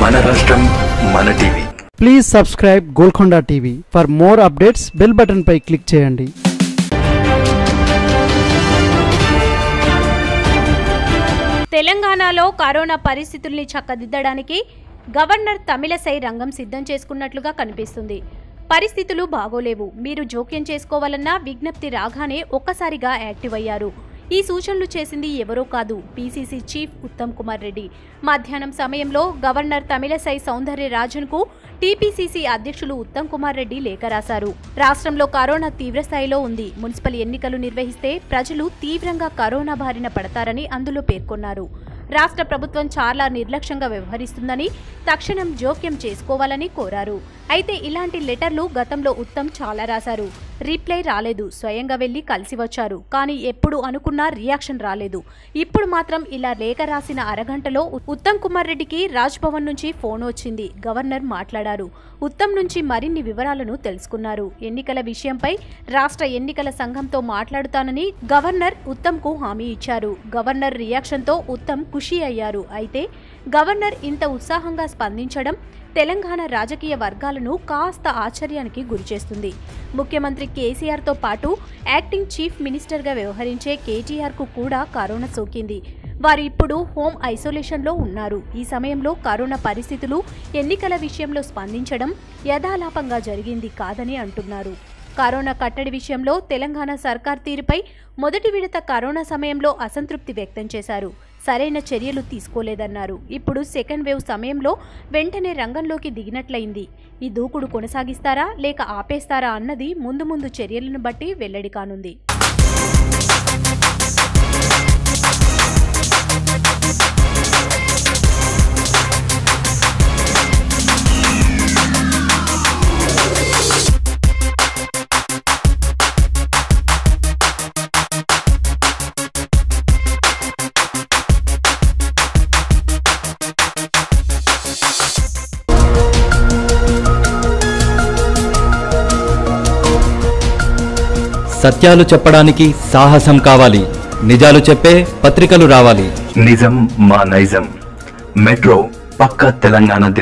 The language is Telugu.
మన రాష్ట్రం మన TV please subscribe Golconda TV for more updates bell button పై క్లిక్ చేయండి తెలంగాణలో కరోనా పరిస్థితుల్ని చక్కదిద్దడానికి గవర్నర్ తమిళసై రంగం సిద్ధం చేసుకున్నట్లుగా కనిపిస్తుంది పరిస్థితులు బాగోలేవు మీరు జోక్యం చేసుకోవాలన్న విజ్ఞప్తి రాగానే ఒక్కసారిగా యాక్టివ్ అయ్యారు ఈ సూచనలు చేసింది ఎవరో కాదు పీసీసీ చీఫ్ ఉత్తమ్ కుమార్ రెడ్డి మధ్యాహ్నం సమయంలో గవర్నర్ తమిళసై సౌందర్య రాజన్కు టీపీసీసీ అధ్యక్షులు ఉత్తమ్ కుమార్ రెడ్డి లేఖ రాశారు రాష్ట్రంలో కరోనా తీవ్రస్థాయిలో ఉంది మున్సిపల్ ఎన్నికలు నిర్వహిస్తే ప్రజలు తీవ్రంగా కరోనా బారిన పడతారని అందులో పేర్కొన్నారు రాష్ట్ర ప్రభుత్వం చాలా నిర్లక్ష్యంగా వ్యవహరిస్తుందని తక్షణం జోక్యం చేసుకోవాలని కోరారు అయితే ఇలాంటి లెటర్లు గతంలో ఉత్తమ్ చాలా రాశారు రిప్లై రాలేదు స్వయంగా వెళ్లి కలిసి వచ్చారు కానీ ఎప్పుడు అనుకున్నా రియాక్షన్ రాలేదు ఇప్పుడు మాత్రం ఇలా లేఖ రాసిన అరగంటలో ఉత్తమ్ కుమార్ రెడ్డికి రాజ్ భవన్ నుంచి ఫోన్ వచ్చింది గవర్నర్ మాట్లాడారు ఉత్తమ్ నుంచి మరిన్ని వివరాలను తెలుసుకున్నారు ఎన్నికల విషయంపై రాష్ట్ర ఎన్నికల సంఘంతో మాట్లాడుతానని గవర్నర్ ఉత్తమ్కు హామీ ఇచ్చారు గవర్నర్ రియాక్షన్తో ఉత్తమ్ ఖుషి అయ్యారు అయితే గవర్నర్ ఇంత ఉత్సాహంగా స్పందించడం తెలంగాణ రాజకీయ వర్గాలను కాస్త ఆశ్చర్యానికి గురిచేస్తుంది ముఖ్యమంత్రి కేసీఆర్తో పాటు యాక్టింగ్ చీఫ్ మినిస్టర్గా వ్యవహరించే కేటీఆర్కు కూడా కరోనా సోకింది వారు ఇప్పుడు హోమ్ ఐసోలేషన్లో ఉన్నారు ఈ సమయంలో కరోనా పరిస్థితులు ఎన్నికల విషయంలో స్పందించడం యథాలాపంగా జరిగింది కాదని అంటున్నారు కరోనా కట్టడి విషయంలో తెలంగాణ సర్కార్ తీరుపై మొదటి విడత కరోనా సమయంలో అసంతృప్తి వ్యక్తం చేశారు సరైన చర్యలు తీసుకోలేదన్నారు ఇప్పుడు సెకండ్ వేవ్ సమయంలో వెంటనే రంగంలోకి దిగినట్లయింది ఈ దూకుడు కొనసాగిస్తారా లేక ఆపేస్తారా అన్నది ముందు ముందు చర్యలను బట్టి వెల్లడి కానుంది సత్యాలు చెప్పడానికి సాహసం కావాలి నిజాలు చెప్పే పత్రికలు రావాలి నిజం మా నైజం మెట్రో పక్క తెలంగాణ